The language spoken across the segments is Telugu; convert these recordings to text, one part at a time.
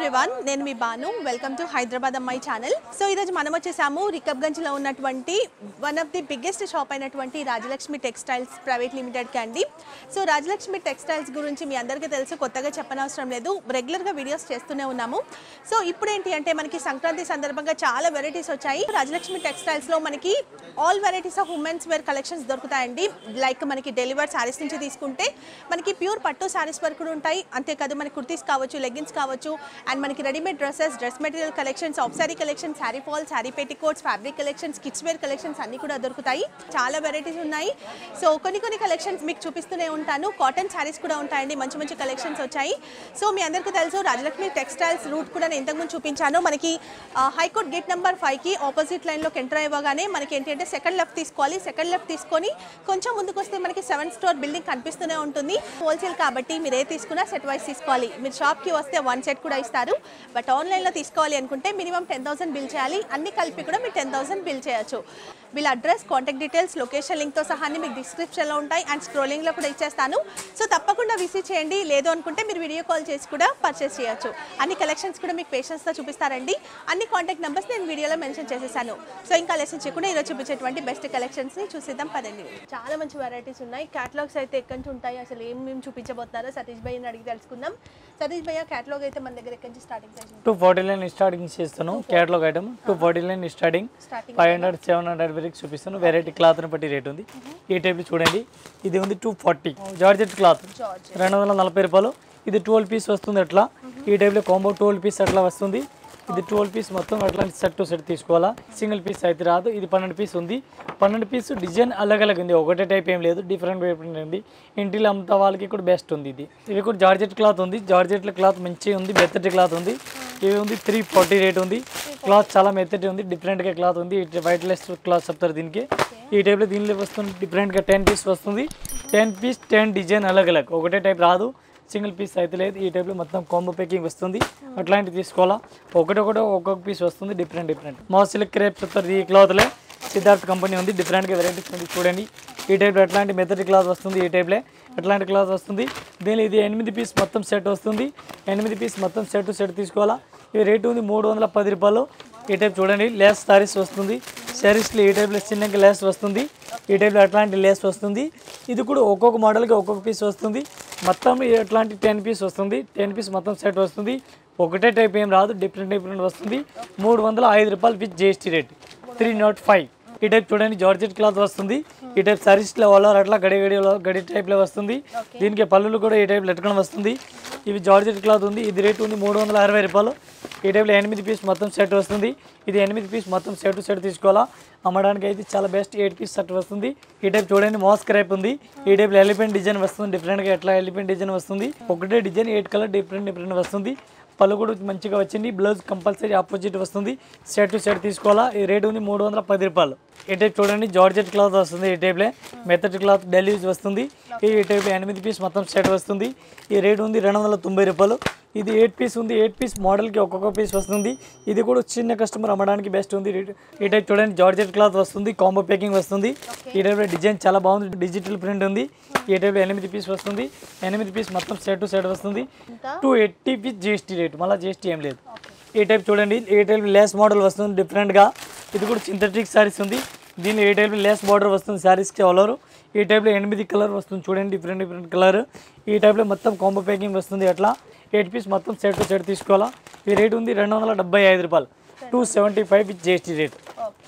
ఎవ్రీవన్ నేను మీ బాను వెల్కమ్ టు హైదరాబాద్ అమ్మాయి ఛానల్ సో ఈరోజు మనం వచ్చేసాము రికబ్గంజ్లో ఉన్నటువంటి one of the biggest shop అయినటువంటి రాజలక్ష్మి టెక్స్టైల్స్ ప్రైవేట్ లిమిటెడ్కి అండి సో రాజలక్ష్మి టెక్స్టైల్స్ గురించి మీ అందరికీ తెలుసు కొత్తగా చెప్పనవసరం లేదు రెగ్యులర్గా వీడియోస్ చేస్తూనే ఉన్నాము సో ఇప్పుడు ఏంటి అంటే మనకి సంక్రాంతి సందర్భంగా చాలా వెరైటీస్ వచ్చాయి రాజలక్ష్మి టెక్స్టైల్స్లో మనకి all varieties of women's wear collections దొరుకుతాయండి లైక్ మనకి డెలివర్ శారీస్ నుంచి తీసుకుంటే మనకి ప్యూర్ పట్టు శారీస్ వరకు కూడా ఉంటాయి అంతేకాదు మనకి కుర్తీస్ కావచ్చు లెగ్గిన్స్ కావచ్చు అండ్ మనకి readymade dresses dress material collections of sari collection sari fall sari petticoats fabric collections kids wear collections అన్ని కూడా దొరుకుతాయి చాలా వెరైటీస్ ఉన్నాయి సో కొన్ని కొన్ని కలెక్షన్స్ మీకు చూపిస్తూనే ఉంటాను కాటన్ శారీస్ కూడా ఉంటాయండి మంచి మంచి కలెక్షన్స్ వచ్చాయి సో మీ అందరికీ తెలుసు రాజలక్ష్మి టెక్స్టైల్స్ రూట్ కూడా నేను ఇంతకుముందు చూపించాను మనకి హైకోర్ట్ గేట్ నెంబర్ ఫైవ్కి ఆపోజిట్ లైన్లోకి ఎంటర్ అవ్వగానే మనకి ఏంటి అంటే సెకండ్ లెఫ్ట్ తీసుకోవాలి సెకండ్ లెఫ్ట్ తీసుకొని కొంచెం ముందుకు వస్తే మనకి సెవెన్ స్టోర్ బిల్డింగ్ కనిపిస్తూనే ఉంటుంది హోల్సేల్ కాబట్టి మీరు ఏ తీసుకున్నా సెట్ వైస్ తీసుకోవాలి మీరు షాప్కి వస్తే వన్ సెట్ కూడా ఇస్తారు బట్ ఆన్లైన్లో తీసుకోవాలి అనుకుంటే మినిమం టెన్ థౌసండ్ బిల్ చేయాలి అన్ని కలిపి కూడా మీరు టెన్ థౌసండ్ బిల్ చేయొచ్చు వీళ్ళ అడ్రస్ కాంటాక్ట్ డీటెయిల్స్ లొకేషన్ లింక్తో సహా అన్ని మీకు డిస్క్రిప్షన్లో ఉంటాయి అండ్ స్క్రోలింగ్లో కూడా ఇచ్చేస్తాను సో తప్పకుండా విజిట్ చేయండి లేదు అనుకుంటే మీరు వీడియో కాల్ చేసి కూడా పర్చేస్ చేయొచ్చు అన్ని కలెక్షన్స్ కూడా మీకు పేషెన్స్తో చూపిస్తారండి అన్ని కాంటాక్ట్ నెంబర్స్ నేను వీడియోలో మెన్షన్ చేసేసాను సో ఇంకా లెసన్ చేయకుండా ఈరోజు చూపించేటువంటి బెస్ట్ కలెక్షన్స్ని చూసేద్దాం పదండి చాలా మంచి వెరైటీస్ ఉన్నాయి క్యాటలాగ్స్ అయితే ఎక్కడి నుంచి ఉంటాయి అసలు ఏం మేము చూపించబోతున్నారో సతీష్ భయ్యని అడిగి తెలుసుకుందాం సతీష్ భయ్య క్యాటలాగ్ అయితే మన దగ్గర ఎక్కడి నుంచి starting price two forty line starting చేస్తాను catalogue item two forty line starting starting five hundred seven hundred వరకు చూపిస్తాను వెరైటీ క్లాత్ని బట్టి రేట్ ఉంది ఈ టైప్ చూడండి ఇది ఉంది టూ ఫార్టీ జార్జెట్ క్లాత్ జార్జ్ రెండు వందల నలభై రూపాయలు ఇది ట్వెల్వ్ పీస్ వస్తుంది అట్లా ఈ టైప్లో కాంబో ట్వెల్వ్ పీస్ అట్లా వస్తుంది ఇది ట్వెల్వ్ పీస్ మొత్తం అట్లాంటి సెట్ టు సెట్ తీసుకోవాలా సింగిల్ పీస్ అయితే రాదు ఇది పన్నెండు పీస్ ఉంది పన్నెండు పీస్ డిజైన్ అలగ్ అలగ్ ఉంది ఒకటే టైప్ ఏం లేదు డిఫరెంట్ డిఫరెంట్ ఉంది ఇంటిలో అమ్ముతా వాళ్ళకి కూడా బెస్ట్ ఉంది ఇది ఇది కూడా జార్జెట్ క్లాత్ ఉంది జార్జెట్ క్లాత్ మంచిగా ఉంది మెత్తటి క్లాత్ ఉంది ఇది ఉంది త్రీ ఫార్టీ రేట్ ఉంది క్లాత్ చాలా మెత్తటి ఉంది డిఫరెంట్గా క్లాత్ ఉంది వైట్ లెస్ క్లాత్ చెప్తారు దీనికి ఈ టైప్లో దీనిలో వస్తుంది డిఫరెంట్గా టెన్ పీస్ వస్తుంది టెన్ పీస్ టెన్ డిజైన్ అలగ్ అలగ్ ఒకటే టైప్ రాదు సింగిల్ పీస్ అయితే లేదు ఈ టైప్లో మొత్తం కాంబో ప్యాకింగ్ వస్తుంది అట్లాంటివి తీసుకోవాలా ఒకటొకటి ఒక్కొక్క పీస్ వస్తుంది డిఫరెంట్ డిఫరెంట్ మా సిల్క్ క్రేప్ చెప్తారు ఈ క్లాత్లే సిద్ధార్థ్ కంపెనీ ఉంది డిఫరెంట్గా వెరైటీస్ ఉంది చూడండి ఈ టైప్లో ఎట్లాంటి మెథడ్ క్లాత్ వస్తుంది ఈ టైప్లే ఎట్లాంటి క్లాత్ వస్తుంది దీనిలో ఇది ఎనిమిది పీస్ మొత్తం సెట్ వస్తుంది ఎనిమిది పీస్ మొత్తం సెట్ సెట్ తీసుకోవాలా ఈ రేటు ఉంది మూడు వందల పది రూపాయలు ఈ టైప్ చూడండి లేస్ సారీస్ వస్తుంది సారీస్లో ఈ టైప్లో చిన్నగా లేస్ వస్తుంది ఈ టైప్లో అట్లాంటి లేస్ వస్తుంది ఇది కూడా ఒక్కొక్క మోడల్కి ఒక్కొక్క పీస్ వస్తుంది మొత్తం ఎట్లాంటి టెన్ పీస్ వస్తుంది టెన్ పీస్ మొత్తం సెట్ వస్తుంది ఒకటే టైప్ ఏం రాదు డిఫరెంట్ డిఫరెంట్ వస్తుంది మూడు వందల ఐదు రూపాయలు with GST rate three nought five ఈ టైప్ చూడండి జార్జెట్ క్లాత్ వస్తుంది ఈ టైప్ సారీస్లో వాళ్ళు అట్లా గడి గడి గడి టైప్లో వస్తుంది దీనికి పళ్ళులు కూడా ఈ టైప్లో ఎట్టుకొని వస్తుంది ఇవి జార్జెట్ క్లాత్ ఉంది ఇది రేట్ ఉంది మూడు వందల అరవై రూపాయలు ఈ టైప్లో ఎనిమిది పీస్ మొత్తం సెట్ వస్తుంది ఇది ఎనిమిది పీస్ మొత్తం సెట్ సెట్ తీసుకోవాలా అమ్మడానికి అయితే చాలా బెస్ట్ ఎయిట్ పీస్ సెట్ వస్తుంది ఈ టైప్ చూడండి మాస్ క్రైప్ ఉంది ఈ టైప్లో ఎలిఫెంట్ డిజైన్ వస్తుంది డిఫరెంట్గా ఎట్లా ఎలిఫెంట్ డిజైన్ వస్తుంది ఒకటే design eight colour different different వస్తుంది పళ్ళు కూడా మంచిగా వచ్చింది బ్లౌజ్ కంపల్సరీ ఆపోజిట్ వస్తుంది సెట్ టు సెట్ తీసుకోవాలా ఈ రేట్ ఉంది మూడు వందల పది రూపాయలు ఈ టైప్ చూడండి జార్జెట్ క్లాత్ వస్తుంది ఈ టైప్లే మెత్తటి క్లాత్ డెల్ యూజ్ వస్తుంది ఈ టైప్ ఎనిమిది పీస్ మొత్తం సెట్ వస్తుంది ఈ రేట్ ఉంది రెండు వందల తొంభై రూపాయలు ఇది ఎయిట్ పీస్ ఉంది ఎయిట్ పీస్ మోడల్కి ఒక్కొక్క పీస్ వస్తుంది ఇది కూడా చిన్న కస్టమర్ అమ్మడానికి బెస్ట్ ఉంది ఈ టైప్ చూడండి జార్జెట్ క్లాత్ వస్తుంది కాంబో ప్యాకింగ్ వస్తుంది ఈ టైప్లో డిజైన్ చాలా బాగుంది డిజిటల్ ప్రింట్ ఉంది ఈ టైప్లో ఎనిమిది పీస్ వస్తుంది ఎనిమిది పీస్ మొత్తం సెట్ టు సెట్ వస్తుంది ఇంకా two eighty with GST rate మళ్ళీ జిఎస్టీ ఏం లేదు ఈ టైప్ చూడండి ఈ టైప్ లేస్ మోడల్ వస్తుంది డిఫరెంట్గా ఇది కూడా సింథటిక్ శారీస్ ఉంది దీనిలో ఏ టైప్ లేస్ బార్డర్ వస్తుంది శారీస్కి ఆల్ ఈ టైప్లో ఎనిమిది కలర్ వస్తుంది చూడండి డిఫరెంట్ డిఫరెంట్ కలర్ ఈ టైప్లో మొత్తం కాంబో ప్యాకింగ్ వస్తుంది అట్లా ఎయిట్ పీస్ మొత్తం సెట్ టు సెట్ తీసుకోవాలా ఈ రేట్ ఉంది రెండు వందల డెబ్బై ఐదు రూపాయలు two seventy five with GST rate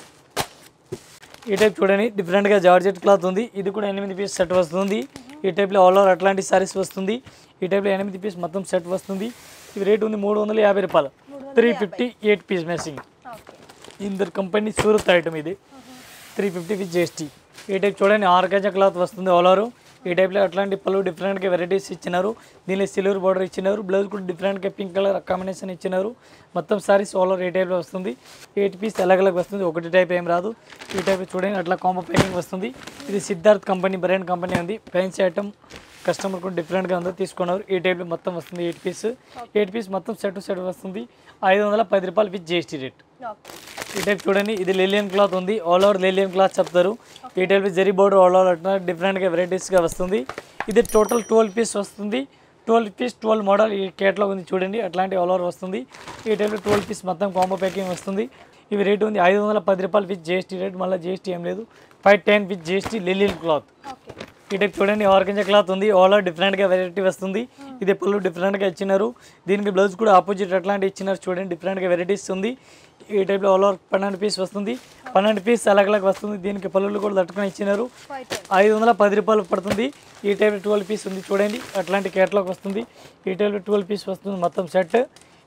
okay ఈ టైప్ చూడండి డిఫరెంట్గా జార్జెట్ క్లాత్ ఉంది ఇది కూడా ఎనిమిది పీస్ సెట్ వస్తుంది ఈ టైప్లో ఆల్ ఓవర్ అట్లాంటి సారీస్ వస్తుంది ఈ టైప్లో ఎనిమిది పీస్ మొత్తం సెట్ వస్తుంది ఇది రేట్ ఉంది మూడు వందల యాభై రూపాయలు త్రీ ఫిఫ్టీ ఎయిట్ పీస్ మెస్సింగ్ okay Inder company Surat item ఇది త్రీ ఫిఫ్టీ విత్ జిఎస్టీ ఈ టైప్ చూడండి ఆర్గజ క్లాత్ వస్తుంది ఆల్ ఓవర్ ఈ టైప్లో అట్లాంటి పలు డిఫరెంట్గా వెరైటీస్ ఇచ్చినారు దీనిలో సిల్వర్ బార్డర్ ఇచ్చినారు బ్లౌజ్ కూడా డిఫరెంట్గా పింక్ కలర్ కాంబినేషన్ ఇచ్చినారు మొత్తం సారీస్ ఆల్ ఓవర్ ఈ టైప్లో వస్తుంది ఎయిట్ పీస్ అలగ్ అలగ్ వస్తుంది ఒకటి టైప్ ఏం రాదు ఈ టైప్ చూడండి అట్లా కాంబో ప్యాకింగ్ వస్తుంది ఇది సిద్ధార్థ్ కంపెనీ బ్రాండ్ కంపెనీ ఉంది ఫ్యాన్సీ ఐటమ్ కస్టమర్ కూడా డిఫరెంట్గా ఉందో తీసుకున్నారు ఈ టైప్లో మొత్తం వస్తుంది ఎయిట్ పీస్ ఎయిట్ పీస్ మొత్తం సెట్ సెట్ వస్తుంది ఐదు వందల పది రూపాయలు విత్ జిఎస్టీ రేట్ ఓకే ఈ టైప్ చూడండి ఇది లెలియన్ క్లాత్ ఉంది ఆల్ ఓవర్ లెలియన్ క్లాత్ చెప్తారు ఈ type zari border all over అట్లా డిఫరెంట్గా వెరైటీస్గా వస్తుంది ఇది టోటల్ ట్వెల్వ్ పీస్ వస్తుంది ట్వెల్వ్ పీస్ ట్వెల్వ్ మోడల్ ఈ కేటలాగ్ ఉంది చూడండి అట్లాంటి ఆల్ ఓవర్ వస్తుంది ఈ టైప్లో ట్వెల్వ్ పీస్ మొత్తం కాంబో ప్యాకింగ్ వస్తుంది ఇవి రేట్ ఉంది ఐదు వందల పది రూపాయలు విత్ జిఎస్టీ రేట్ మళ్ళీ జిఎస్టీ ఏం లేదు ఫైవ్ టెన్ విత్ జిఎస్టీ లిలిల్ క్లాత్ ఓకే ఈ టైప్ చూడండి ఆర్గంజా క్లాత్ ఉంది ఆల్ ఓవర్ డిఫరెంట్గా వెరైటీ వస్తుంది ఇది పళ్ళు డిఫరెంట్గా ఇచ్చినారు దీనికి బ్లౌజ్ కూడా ఆపోజిట్ అట్లాంటి ఇచ్చినారు చూడండి డిఫరెంట్గా వెరైటీస్ ఉంది ఈ టైప్లో ఆల్ ఓవర్ పన్నెండు పీస్ వస్తుంది పన్నెండు పీస్ అలగ్ అలగ్ వస్తుంది దీనికి పళ్ళు కూడా తట్టుకొని ఇచ్చినారు ఫైవ్ టెన్ ఐదు వందల పది రూపాయలు పడుతుంది ఈ టైప్ ట్వెల్వ్ పీస్ ఉంది చూడండి అట్లాంటి కేటలాగ్ వస్తుంది ఈ టైప్ ట్వెల్వ్ పీస్ వస్తుంది మొత్తం సెట్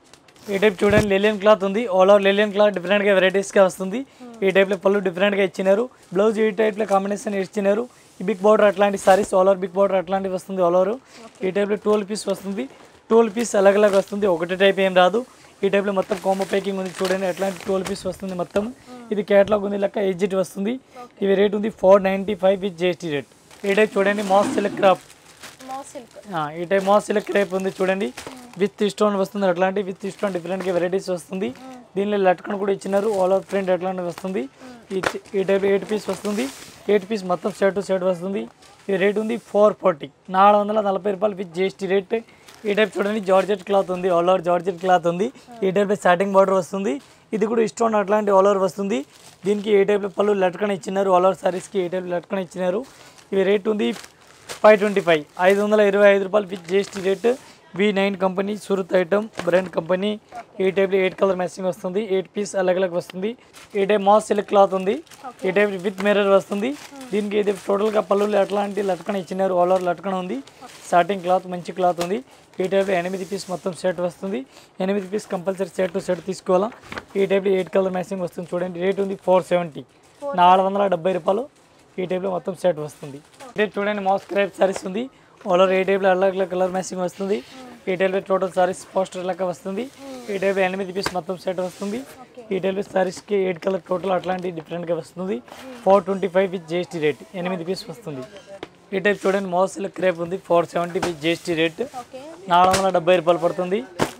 ఈ టైప్ చూడండి లెలియన్ క్లాత్ ఉంది ఆల్ ఓవర్ లెలియన్ క్లాత్ డిఫరెంట్గా వెరైటీస్గా వస్తుంది ఈ టైప్లో పళ్ళు డిఫరెంట్గా ఇచ్చినారు బ్లౌజ్ ఈ టైప్లో కాంబినేషన్ ఇచ్చినారు ఈ బిగ్ బార్డర్ అట్లాంటి saris all over big border అట్లాంటివి వస్తుంది ఆల్ ఓవర్ ఈ టైప్లో ట్వెల్వ్ పీస్ వస్తుంది ట్వెల్వ్ పీస్ అలగ్ అలగ్ వస్తుంది ఒకటి టైప్ ఏం రాదు ఈ టైప్లో మొత్తం కాంబో ప్యాకింగ్ ఉంది చూడండి అట్లాంటి ట్వెల్వ్ పీస్ వస్తుంది మొత్తం ఇది కేటలాగ్ ఉంది లెక్క ఎగ్జిట్ వస్తుంది ఇవి రేట్ ఉంది four ninety five with GST rate ఈ టైప్ చూడండి మాస్ సిల్క్ క్రాప్ మో సిల్క్ ఈ టైప్ మాస్ సిల్క్ క్రేప్ ఉంది చూడండి విత్ స్టోన్ వస్తుంది అట్లాంటి విత్ స్టోన్ డిఫరెంట్గా వెరైటీస్ వస్తుంది దీనిలో లట్కన్ కూడా ఇచ్చినారు ఆల్ ఓవర్ ప్రింట్ అట్లాంటివి వస్తుంది ఈ చి- ఈ టైప్ ఎయిట్ పీస్ వస్తుంది ఎయిట్ పీస్ మొత్తం సెట్ టు సెట్ వస్తుంది ఈ రేట్ ఉంది ఫోర్ ఫార్టీ నాలుగు వందల నలభై రూపాయలు విత్ జిఎస్టీ రేట్ ఈ టైప్ చూడండి జార్జెట్ క్లాత్ ఉంది ఆల్ ఓవర్ జార్జెట్ క్లాత్ ఉంది ఈ టైప్ స్టార్టింగ్ బార్డర్ వస్తుంది ఇది కూడా స్టోన్ అట్లాంటి ఆల్ ఓవర్ వస్తుంది దీనికి ఏ టైప్ పళ్ళు లట్కన్ ఇచ్చినారు ఆల్ ఓవర్ సారీస్కి ఏ టైప్ లట్కన్ ఇచ్చినారు ఇవి రేట్ ఉంది ఫైవ్ ట్వంటీ ఫైవ్ ఐదు వందల ఇరవై ఐదు రూపాయలు with GST rate V nine company Surat item brand company ఈ టైప్లో ఎయిట్ కలర్ మ్యాచింగ్ వస్తుంది ఎయిట్ పీస్ అలగ్ అలగ్ వస్తుంది ఈ టైప్ మాస్ సిల్క్ క్లాత్ ఉంది ఈ టైప్ విత్ మిర్రర్ వస్తుంది దీనికి ఇది టోటల్గా పళ్ళు అట్లాంటి లట్కన ఇచ్చినారు ఆల్ ఓవర్ లట్కన ఉంది స్టార్టింగ్ క్లాత్ మంచి క్లాత్ ఉంది ఈ టైప్లో ఎనిమిది పీస్ మొత్తం సెట్ వస్తుంది ఎనిమిది piece compulsory set to set తీసుకోవాలా ఈ టైప్లో ఎయిట్ కలర్ మ్యాచింగ్ వస్తుంది చూడండి రేట్ ఉంది ఫోర్ సెవెంటీ నాలుగు వందల డెబ్బై రూపాయలు ఈ టైప్లో మొత్తం సెట్ వస్తుంది ఈ టైప్ చూడండి మాస్ క్రేప్ సారీస్ ఉంది ఆల్ ఓవర్ ఏ టైప్లో అలగ్ అలగ్ కలర్ మ్యాచింగ్ వస్తుంది ఈ టైప్లో టోటల్ సారీస్ పోస్టర్ లెక్క వస్తుంది ఈ టైప్లో ఎనిమిది పీస్ మొత్తం సెట్ వస్తుంది ఈ టైప్లో సారీస్కి ఎయిట్ కలర్ టోటల్ అట్లాంటి డిఫరెంట్గా వస్తుంది four twenty five with GST rate ఎనిమిది పీస్ వస్తుంది ఈ టైప్ చూడండి మోసల్ క్రేప్ ఉంది four seventy with GST rate okay నాలుగు వందల డెబ్బై రూపాయలు పడుతుంది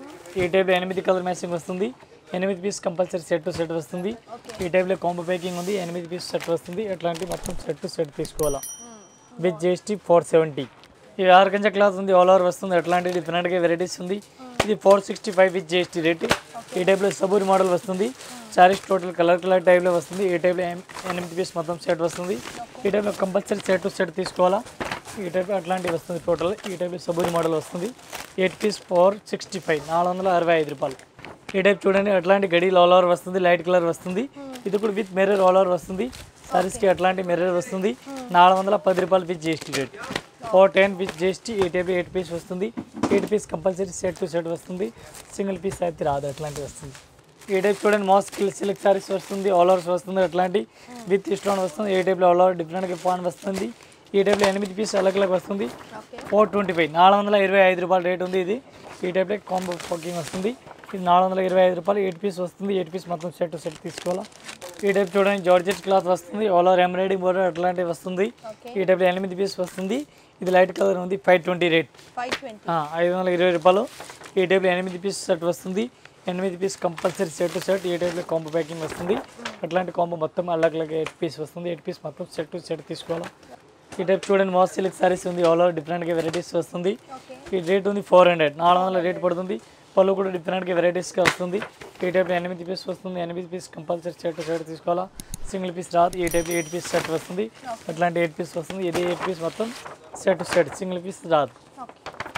ఈ టైప్లో ఎనిమిది కలర్ మ్యాచింగ్ వస్తుంది ఎనిమిది piece compulsory set to set వస్తుంది ఈ టైప్లో కాంబో ప్యాకింగ్ ఉంది ఎనిమిది పీస్ సెట్ వస్తుంది అట్లాంటి మొత్తం సెట్ టు సెట్ తీసుకోవాలా విత్ జిఎస్టీ ఫోర్ సెవెంటీ ఇది ఆర్గంజా క్లాత్ ఉంది ఆల్ ఓవర్ వస్తుంది అట్లాంటి డిఫరెంట్గా వెరైటీస్ ఉంది ఇది four sixty five with GST rate ఈ టైప్లో సబూరి మోడల్ వస్తుంది సారీస్ టోటల్ కలర్ కలర్ టైప్లో వస్తుంది ఈ టైప్లో ఎం- ఎనిమిది పీస్ మొత్తం సెట్ వస్తుంది ఈ టైప్లో కంపల్సరీ సెట్ టు సెట్ తీసుకోవాలా ఈ టైప్ అట్లాంటివి వస్తుంది టోటల్ ఈ టైప్ సబూరి మోడల్ వస్తుంది eight piece four sixty five నాలుగు వందల అరవై ఐదు రూపాయలు ఈ టైప్ చూడండి అట్లాంటి గడి ఆల్ ఓవర్ వస్తుంది లైట్ కలర్ వస్తుంది ఇది కూడా విత్ మిర్రర్ ఆల్ ఓవర్ వస్తుంది సారీస్కి అట్లాంటి మిర్రర్ వస్తుంది నాలుగు వందల పది రూపాయలు with GST rate four ten with GST ఈ టైప్ ఎయిట్ పీస్ వస్తుంది eight piece compulsory set to set వస్తుంది సింగిల్ పీస్ అయితే రాదు అట్లాంటివి వస్తుంది ఈ టైప్ చూడండి మాస్క్ సిల్క్ సారీస్ వస్తుంది ఆల్ ఓవర్స్ వస్తుంది అట్లాంటి విత్ స్టోన్ వస్తుంది ఏ టైప్లో ఆల్ ఓవర్ డిఫరెంట్గా పాన్ వస్తుంది ఈ టైప్లో ఎనిమిది పీస్ అలగ్ అలగ్ వస్తుంది ఫోర్ ట్వంటీ ఫైవ్ నాలుగు వందల ఇరవై ఐదు రూపాయల రేట్ ఉంది ఇది ఈ టైప్లో కాంబో పాకింగ్ వస్తుంది ఇది నాలుగు వందల ఇరవై ఐదు రూపాయలు ఎయిట్ పీస్ వస్తుంది ఎయిట్ పీస్ మొత్తం సెట్ సెట్ తీసుకోవాలా ఈ టైప్ చూడండి జార్జెట్ క్లాత్ వస్తుంది ఆల్ ఓవర్ ఎంబ్రాయిడింగ్ బోర్డర్ అట్లాంటివి వస్తుంది ఈ టైప్లో ఎనిమిది పీస్ వస్తుంది ఇది లైట్ కలర్ ఉంది five twenty rate five twenty ఆ, ఐదు వందల ఇరవై రూపాయలు ఈ టైప్లో ఎనిమిది పీస్ సెట్ వస్తుంది ఎనిమిది piece compulsory set to set ఈ టైప్లో కాంబో ప్యాకింగ్ వస్తుంది అట్లాంటి కాంబో మొత్తం అల్లగ్ అల్లగ్ ఎయిట్ పీస్ వస్తుంది ఎయిట్ పీస్ మొత్తం సెట్ టు సెట్ తీసుకోవాలి ఈ టైప్ చూడండి మాస్ సిల్క్ సారీస్ ఉంది ఆల్ ఓవర్ డిఫరెంట్గా వెరైటీస్ వస్తుంది ఈ రేట్ ఉంది ఫోర్ హండ్రెడ్ నాలుగు వందల రేట్ పడుతుంది పళ్ళు కూడా డిఫరెంట్గా వెరైటీస్గా వస్తుంది ఈ టైప్లో ఎనిమిది పీస్ వస్తుంది ఎనిమిది piece compulsory set to set తీసుకోవాలా సింగిల్ పీస్ రాదు ఈ టైప్ ఎయిట్ పీస్ సెట్ వస్తుంది అట్లాంటి ఎయిట్ పీస్ వస్తుంది ఇది ఎయిట్ పీస్ మొత్తం set to set single piece రాదు ఓకే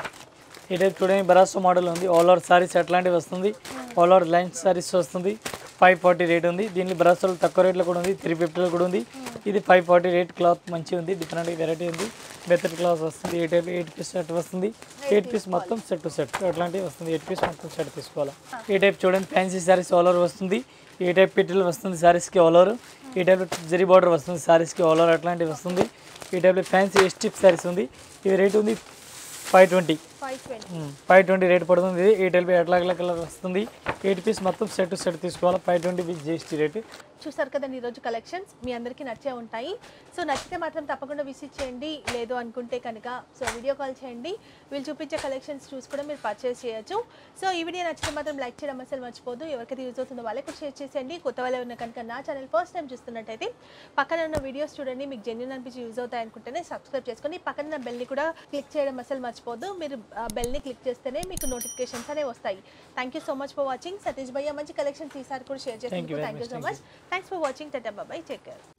ఈ టైప్ చూడండి బరాసో మోడల్ ఉంది ఆల్ ఓవర్ సారీస్ అట్లాంటివి వస్తుంది ఆల్ ఓవర్ లైన్స్ సారీస్ వస్తుంది ఫైవ్ ఫార్టీ రేట్ ఉంది దీనిలో బరాసోలు తక్కువ రేట్లో కూడా ఉంది త్రీ ఫిఫ్టీలో కూడా ఉంది ఇది ఫైవ్ ఫార్టీ రేట్ క్లాత్ మంచిగా ఉంది డిఫరెంట్ వెరైటీ ఉంది బెత్తర్ క్లాత్ వస్తుంది ఈ టైప్ ఎయిట్ పీస్ సెట్ వస్తుంది ఎయిట్ పీస్ మొత్తం సెట్ టు సెట్ అట్లాంటివి వస్తుంది ఎయిట్ పీస్ మొత్తం సెట్ తీసుకోవాలి ఈ టైప్ చూడండి ఫ్యాన్సీ సారీస్ ఆల్ ఓవర్ వస్తుంది ఈ టైప్ పిట్టలు వస్తుంది సారీస్కి ఆల్ ఓవర్ ఈ టైప్ జరీ బార్డర్ వస్తుంది సారీస్కి ఆల్ ఓవర్ అట్లాంటివి వస్తుంది ఈ టైప్లో ఫ్యాన్సీ ఎస్టిప్ సారీస్ ఉంది ఇది రేట్ ఉంది five twenty five twenty five twenty rate పడుతుంది ఇది ఎయిట్ ఎల్బీ ఎట్లా కలర్ వస్తుంది ఎయిట్ పీస్ మొత్తం సెట్ టు సెట్ తీసుకోవాలి five twenty with GST rate చూసారు కదండి ఈరోజు కలెక్షన్స్ మీ అందరికీ నచ్చే ఉంటాయి సో నచ్చితే మాత్రం తప్పకుండా విజిట్ చేయండి లేదు అనుకుంటే కనుక సో వీడియో కాల్ చేయండి వీళ్ళు చూపించే కలెక్షన్స్ చూసి కూడా మీరు పర్చేస్ చేయొచ్చు సో ఈ వీడియో నచ్చితే మాత్రం లైక్ చేయడం అసలు మర్చిపోదు ఎవరికైతే యూజ్ అవుతుందో వాళ్ళకి కూడా షేర్ చేసేయండి కొత్త వాళ్ళే ఉన్న కనుక నా ఛానల్ ఫస్ట్ టైం చూస్తున్నట్టయితే పక్కన ఉన్న వీడియోస్ చూడండి మీకు జెన్యున్ అనిపించి యూజ్ అవుతాయి అనుకుంటేనే సబ్స్క్రైబ్ చేసుకొని పక్కన ఉన్న బెల్ని కూడా క్లిక్ చేయడం అసలు మర్చిపోదు మీరు బెల్ని క్లిక్ చేస్తేనే మీకు నోటిఫికేషన్స్ అనేవి వస్తాయి thank you so much for watching Satish భయ్య మంచి కలెక్షన్స్ ఈసారి కూడా షేర్ Thank you చేసినందుకు very thank you much. So Thank much thanks for watching టటా బాబాయ్ టేక్ కేర్